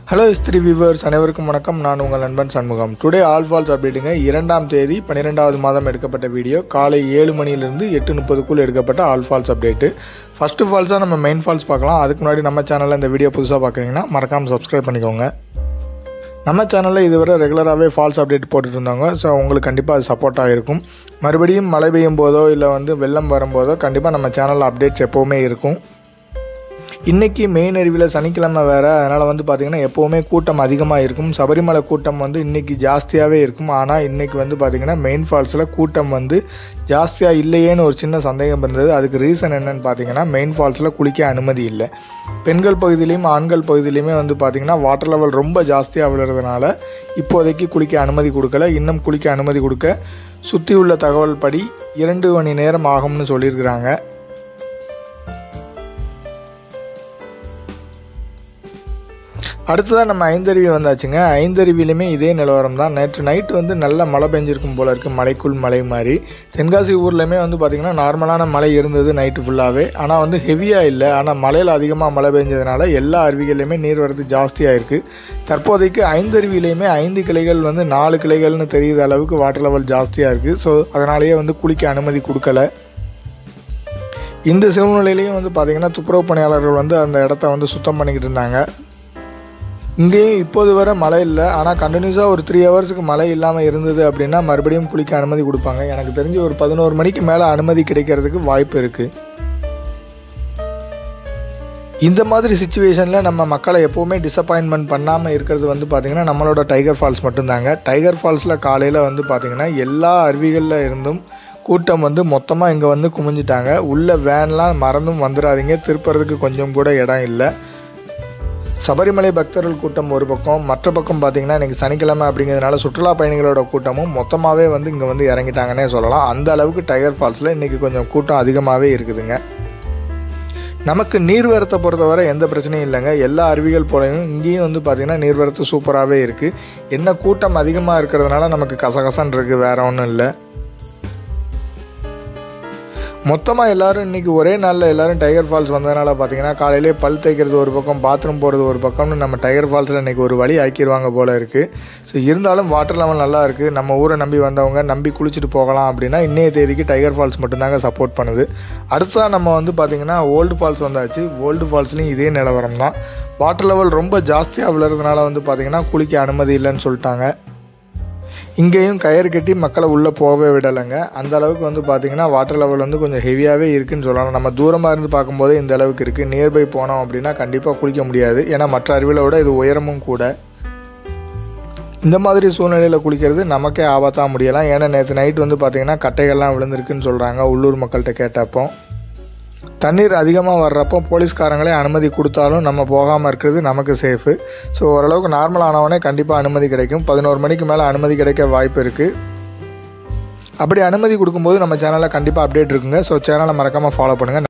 hello ஸ்திரி viewers அனைவருக்கும் வணக்கம் நான் உங்கள் நண்பன் சண்முகம் டுடே ஆல் ஃபால்ஸ் அப்டேட்டுங்க இரண்டாம் தேதி பன்னிரெண்டாவது மாதம் எடுக்கப்பட்ட வீடியோ காலை ஏழு மணியிலிருந்து எட்டு முப்பதுக்குள் எடுக்கப்பட்ட ஆல் ஃபால்ஸ் அப்டேட்டு ஃபஸ்ட்டு ஃபால்ஸாக நம்ம மெயின் ஃபால்ஸ் பார்க்கலாம் அதுக்கு முன்னாடி நம்ம சேனலில் இந்த வீடியோ புதுசாக பார்க்குறீங்கன்னா மறக்காமல் சப்ஸ்கிரைப் பண்ணிக்கோங்க நம்ம சேனலில் இதுவரை ரெகுலராகவே ஃபால்ஸ் அப்டேட் போட்டுட்டு இருந்தாங்க ஸோ உங்களுக்கு கண்டிப்பாக அது சப்போர்ட்டாக இருக்கும் மறுபடியும் மழை பெய்யும் போதோ இல்லை வந்து வெள்ளம் வரும்போதோ கண்டிப்பாக நம்ம சேனலில் அப்டேட்ஸ் எப்போவுமே இருக்கும் இன்றைக்கி மெயின் அருவியில் சனிக்கிழமை வேறு அதனால் வந்து பார்த்திங்கன்னா எப்போவுமே கூட்டம் அதிகமாக இருக்கும் சபரிமலை கூட்டம் வந்து இன்றைக்கி ஜாஸ்தியாகவே இருக்கும் ஆனால் இன்றைக்கி வந்து பார்த்திங்கன்னா மெயின் ஃபால்ஸில் கூட்டம் வந்து ஜாஸ்தியாக இல்லையேன்னு ஒரு சின்ன சந்தேகம் இருந்தது அதுக்கு ரீசன் என்னென்னு பார்த்தீங்கன்னா மெயின் ஃபால்ஸில் குளிக்க அனுமதி இல்லை பெண்கள் பகுதியிலையும் ஆண்கள் பகுதியிலையுமே வந்து பார்த்திங்கன்னா வாட்டர் லெவல் ரொம்ப ஜாஸ்தியாக விழுறதுனால இப்போதைக்கு குளிக்க அனுமதி கொடுக்கல இன்னும் குளிக்க அனுமதி கொடுக்க சுற்றி உள்ள தகவல் படி இரண்டு மணி நேரம் ஆகும்னு சொல்லியிருக்கிறாங்க அடுத்ததாக நம்ம ஐந்தருவி வந்தாச்சுங்க ஐந்தருவிலையுமே இதே நிலவரம் தான் நேற்று நைட்டு வந்து நல்ல மழை பெஞ்சிருக்கும் போல இருக்குது மலைக்குள் மலை மாதிரி தென்காசி ஊர்லேயுமே வந்து பார்த்திங்கன்னா நார்மலான மழை இருந்தது நைட்டு ஃபுல்லாகவே ஆனால் வந்து ஹெவியாக இல்லை ஆனால் மலையில் அதிகமாக மழை பெஞ்சதுனால எல்லா அருவிகள்லையுமே நீர் வரது ஜாஸ்தியாக இருக்குது தற்போதைக்கு ஐந்தருவிலையுமே ஐந்து கிளைகள் வந்து நாலு கிளைகள்னு தெரியுத அளவுக்கு வாட்டர் லெவல் ஜாஸ்தியாக இருக்குது ஸோ அதனாலேயே வந்து குளிக்க அனுமதி கொடுக்கல இந்த சூழ்நிலையிலையும் வந்து பார்த்திங்கன்னா துப்புரவு பணியாளர்கள் வந்து அந்த இடத்த வந்து சுத்தம் பண்ணிக்கிட்டு இருந்தாங்க இங்கேயும் இப்போது வர மழை இல்லை ஆனால் கண்டினியூஸாக ஒரு த்ரீ ஹவர்ஸுக்கு மழை இல்லாமல் இருந்தது அப்படின்னா மறுபடியும் குளிக்க அனுமதி கொடுப்பாங்க எனக்கு தெரிஞ்சு ஒரு பதினோரு மணிக்கு மேலே அனுமதி கிடைக்கிறதுக்கு வாய்ப்பு இருக்குது இந்த மாதிரி சுச்சுவேஷனில் நம்ம மக்களை எப்போவுமே டிசப்பாயின்மெண்ட் பண்ணாமல் இருக்கிறது வந்து பார்த்திங்கன்னா நம்மளோட டைகர் ஃபால்ஸ் மட்டும்தாங்க டைகர் ஃபால்ஸில் காலையில் வந்து பார்த்திங்கன்னா எல்லா அருவிகளில் இருந்தும் கூட்டம் வந்து மொத்தமாக இங்கே வந்து குமிஞ்சிட்டாங்க உள்ள வேன்லாம் மறந்தும் வந்துடாதீங்க திருப்புறதுக்கு கொஞ்சம் கூட இடம் இல்லை சபரிமலை பக்தர்கள் கூட்டம் ஒரு பக்கம் மற்ற பக்கம் பார்த்திங்கன்னா இன்றைக்கி சனிக்கிழமை அப்படிங்கிறதுனால சுற்றுலா பயணிகளோட கூட்டமும் மொத்தமாகவே வந்து இங்கே வந்து இறங்கிட்டாங்கன்னே சொல்லலாம் அந்த அளவுக்கு டைகர் ஃபால்ஸில் இன்றைக்கி கொஞ்சம் கூட்டம் அதிகமாகவே இருக்குதுங்க நமக்கு நீர்வரத்தை பொறுத்தவரை எந்த பிரச்சனையும் இல்லைங்க எல்லா அருவிகள் போலையும் இங்கேயும் வந்து பார்த்திங்கன்னா நீர்வரத்து சூப்பராகவே இருக்குது என்ன கூட்டம் அதிகமாக இருக்கிறதுனால நமக்கு கசகசன் இருக்குது வேறு ஒன்றும் இல்லை மொத்தமாக எல்லோரும் இன்றைக்கி ஒரே நாளில் எல்லோரும் டைகர் ஃபால்ஸ் வந்ததுனால பார்த்தீங்கன்னா காலையிலே பல் தேய்க்கிறது ஒரு பக்கம் பாத்ரூம் போகிறது ஒரு பக்கம்னு நம்ம டைகர் ஃபால்ஸில் இன்றைக்கி ஒரு வழி ஆக்கிடுவாங்க போல் இருக்குது ஸோ இருந்தாலும் வாட்டர் லெவல் நல்லா இருக்குது நம்ம ஊரை நம்பி வந்தவங்க நம்பி குளிச்சுட்டு போகலாம் அப்படின்னா இன்றைய தேதிக்கு டைகர் ஃபால்ஸ் மட்டும்தாங்க சப்போர்ட் பண்ணுது அடுத்ததாக நம்ம வந்து பார்த்திங்கன்னா ஓல்டு ஃபால்ஸ் வந்தாச்சு ஓல்டு ஃபால்ஸ்லேயும் இதே நிலவரம் தான் வாட்டர் லெவல் ரொம்ப ஜாஸ்தியாக விழுறதுனால வந்து பார்த்திங்கன்னா குளிக்க அனுமதி இல்லைன்னு சொல்லிட்டாங்க இங்கேயும் கயிறு கட்டி மக்களை உள்ளே போகவே விடலைங்க அந்த அளவுக்கு வந்து பார்த்திங்கன்னா வாட்டர் லெவல் வந்து கொஞ்சம் ஹெவியாகவே இருக்குதுன்னு சொல்லலாம் நம்ம தூரமாக இருந்து பார்க்கும்போதே இந்த அளவுக்கு இருக்குது நியர்பை போனோம் அப்படின்னா கண்டிப்பாக குளிக்க முடியாது ஏன்னா மற்ற அருவிகளை விட இது உயரமும் கூட இந்த மாதிரி சூழ்நிலையில் குளிக்கிறது நமக்கே ஆபத்தாக முடியலாம் ஏன்னா நேற்று நைட் வந்து பார்த்திங்கன்னா கட்டைகள்லாம் விழுந்திருக்குன்னு சொல்கிறாங்க உள்ளூர் மக்கள்கிட்ட கேட்டப்போ தண்ணீர் அதிகமாக வர்றப்போ போலீஸ்காரங்களே அனுமதி கொடுத்தாலும் நம்ம போகாமல் இருக்கிறது நமக்கு சேஃபு ஸோ ஓரளவுக்கு நார்மல் ஆனவனே கண்டிப்பாக அனுமதி கிடைக்கும் பதினோரு மணிக்கு மேலே அனுமதி கிடைக்க வாய்ப்பு இருக்குது அப்படி அனுமதி கொடுக்கும்போது நம்ம சேனலில் கண்டிப்பாக அப்டேட் இருக்குங்க ஸோ சேனலை மறக்காமல் ஃபாலோ பண்ணுங்கள்